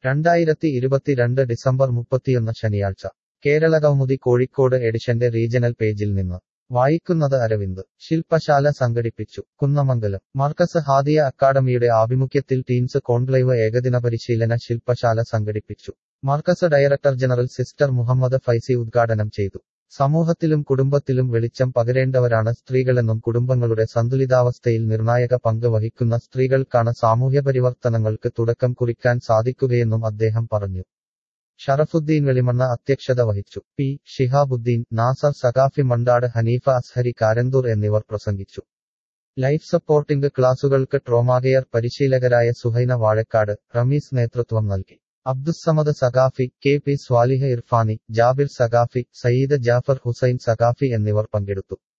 രണ്ടായിരത്തി ഇരുപത്തിരണ്ട് ഡിസംബർ മുപ്പത്തിയൊന്ന് ശനിയാഴ്ച കേരളകൗമുദി കോഴിക്കോട് എഡിഷന്റെ റീജണൽ പേജിൽ നിന്ന് വായിക്കുന്നത് അരവിന്ദ് ശില്പശാല സംഘടിപ്പിച്ചു കുന്നമംഗലം മർക്കസ് ഹാദിയ അക്കാദമിയുടെ ആഭിമുഖ്യത്തിൽ ടീംസ് കോൺക്ലേവ് ഏകദിന പരിശീലന ശില്പശാല സംഘടിപ്പിച്ചു Markaz director general sister Muhammad Faizi ഉദ്ഘാടനം ചെയ്തു സമൂഹത്തിലും കുടുംബത്തിലും വെളിച്ചം പകരേണ്ടവരാണ് സ്ത്രീകളെന്നും കുടുംബങ്ങളുടെ സന്തുലിതാവസ്ഥയിൽ നിർണായക പങ്ക് വഹിക്കുന്ന സ്ത്രീകൾക്കാണ് സാമൂഹ്യ പരിവർത്തനങ്ങൾക്ക് തുടക്കം കുറിക്കാൻ സാധിക്കുകയെന്നും അദ്ദേഹം പറഞ്ഞു ഷറഫുദ്ദീൻ വെളിമണ്ണ അധ്യക്ഷത വഹിച്ചു പി ഷിഹാബുദ്ദീൻ നാസർ സഖാഫി മണ്ടാട് ഹനീഫ അസ്ഹരി കാരന്തൂർ എന്നിവർ പ്രസംഗിച്ചു ലൈഫ് സപ്പോർട്ടിംഗ് ക്ലാസുകൾക്ക് ട്രോമാകെയർ പരിശീലകരായ സുഹൈന വാഴക്കാട് റമീസ് നേതൃത്വം നൽകി അബ്ദുസമദ് സഖാഫി കെ പി സ്വാലിഹ ഇർഫാനി ജാബിർ സഖാഫി സയ്യിദ് ജാഫർ ഹുസൈൻ സഖാഫി എന്നിവർ പങ്കെടുത്തു